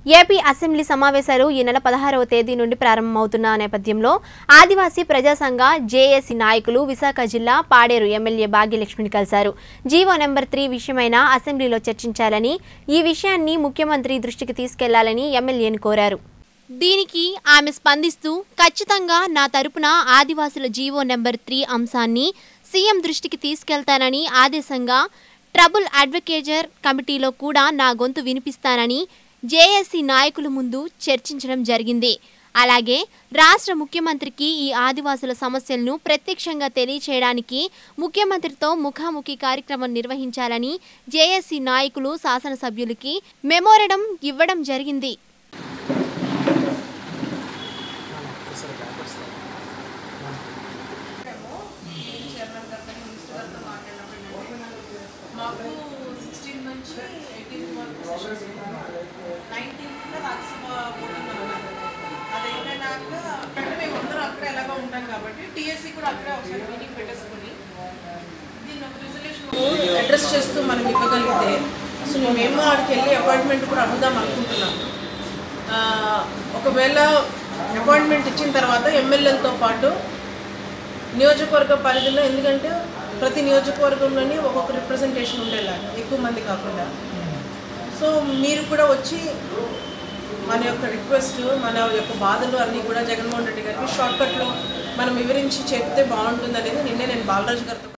AP assembly సమావేశాలు ఈ నెల పదహారవ తేదీ నుండి ప్రారంభమవుతున్న నేపథ్యంలో ఆదివాసీ ప్రజా సంఘ జేఏసీ నాయకులు విశాఖ జిల్లా పాడేరు ఎమ్మెల్యే భాగ్యలక్ష్మిని కలిశారు జీవో నెంబర్ త్రీ విషయమైన అసెంబ్లీలో చర్చించాలని ఈ విషయాన్ని ముఖ్యమంత్రి దృష్టికి తీసుకెళ్లాలని ఎమ్మెల్యేని కోరారు దీనికి ఆమె స్పందిస్తూ ఖచ్చితంగా నా తరపున ఆదివాసుల జీవో నెంబర్ త్రీ అంశాన్ని సీఎం దృష్టికి తీసుకెళ్తానని ఆదేశంగా ట్రబుల్ అడ్వకేజర్ కమిటీలో కూడా నా గొంతు వినిపిస్తానని జేఏసీ నాయకుల ముందు చర్చించడం జరిగింది అలాగే రాష్ట్ర ముఖ్యమంత్రికి ఈ ఆదివాసుల సమస్యలను ప్రత్యక్షంగా తెలియచేయడానికి ముఖ్యమంత్రితో ముఖాముఖి కార్యక్రమం నిర్వహించాలని జేఏసీ నాయకులు శాసనసభ్యులకి మెమోరడం ఇవ్వడం జరిగింది మాకు సిక్స్టీన్ నుంచి ఎయిటీన్ వరకు సెషన్స్ నైన్టీన్త్లో రాజ్యసభ ఓటింగ్ అన్నమాట అది అయిపోయినాక అంటే మేము అందరం అక్కడే ఎలాగో ఉంటాం కాబట్టి టీఎస్సీ కూడా అక్కడే ఒకసారి మీటింగ్ పెట్టేసుకుని దీన్ని ఒక రిజల్యూషన్ అడ్రస్ చేస్తూ మనం ఇవ్వగలిగితే అసలు మేము ఆడికి వెళ్ళి అపాయింట్మెంట్ కూడా అడుగుదాం అనుకుంటున్నాం ఆ, ఒకవేళ అపాయింట్మెంట్ ఇచ్చిన తర్వాత ఎమ్మెల్యేలతో పాటు నియోజకవర్గ పరిధిలో ఎందుకంటే ప్రతి నియోజకవర్గంలోని ఒక్కొక్క రిప్రజెంటేషన్ ఉండేలాగా ఎక్కువ మంది కాకుండా సో మీరు కూడా వచ్చి మన యొక్క రిక్వెస్ట్ మన యొక్క బాధలు అన్నీ కూడా జగన్మోహన్ రెడ్డి గారికి షార్ట్కట్లో మనం వివరించి చెప్తే బాగుంటుంది అనేది నిన్నే నేను బాలరాజు గారితో